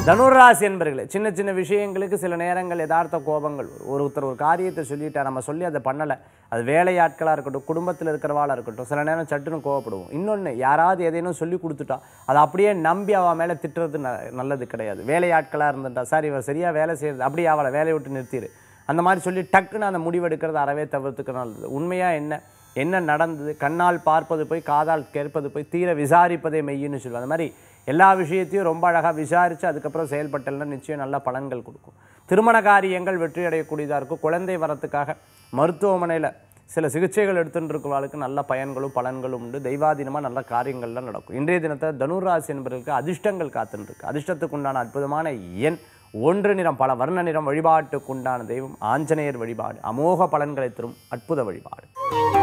தனுராசி என்பர்களே சின்ன சின்ன விஷயங்களுக்கு சில நேரங்கள் யதார்த்த கோபங்கள் வரும். ஒருத்தர் ஒரு காரியத்தை சொல்லிட்டா நம்ம சொல்லி அதை பண்ணலை அது வேலையாட்களாக இருக்கட்டும் குடும்பத்தில் இருக்கிறவாளாக இருக்கட்டும் சில நேரம் சட்டுன்னு கோவப்படுவோம் இன்னொன்று யாராவது எதையும் சொல்லி கொடுத்துட்டா அதை அப்படியே நம்பி அவன் மேலே திட்டுறது ந நல்லது கிடையாது வேலையாட்களாக இருந்துட்டா சார் இவர் சரியாக வேலை செய்யறது அப்படியே அவளை வேலையை விட்டு நிறுத்திடு அந்த மாதிரி சொல்லி டக்குன்னு அந்த முடிவெடுக்கிறது அறவே தவிர்த்துக்க நல்லது உண்மையாக என்ன என்ன நடந்தது கண்ணால் பார்ப்பது போய் காதால் கேட்பது போய் தீர விசாரிப்பதே மெய்யின்னு சொல்லுவாங்க அந்த மாதிரி எல்லா விஷயத்தையும் ரொம்ப அழகாக விசாரித்து அதுக்கப்புறம் செயல்பட்டல்னா நிச்சயம் நல்ல பலன்கள் கொடுக்கும் திருமண காரியங்கள் வெற்றி அடையக்கூடியதாக இருக்கும் குழந்தை வரத்துக்காக மருத்துவமனையில் சில சிகிச்சைகள் எடுத்துட்டு இருக்கிறவர்களுக்கு நல்ல பயன்களும் பலன்களும் உண்டு தெய்வாதீனமாக நல்ல காரியங்கள்லாம் நடக்கும் இன்றைய தினத்தை தனுராசி என்பவர்களுக்கு அதிர்ஷ்டங்கள் காத்துன்னு இருக்கு அதிர்ஷ்டத்துக்கு உண்டான அற்புதமான எண் ஒன்று நிறம் பல வர்ண நிறம் வழிபாட்டுக்கு உண்டான தெய்வம் ஆஞ்சநேயர் வழிபாடு அமோக பலன்களை தரும் அற்புத வழிபாடு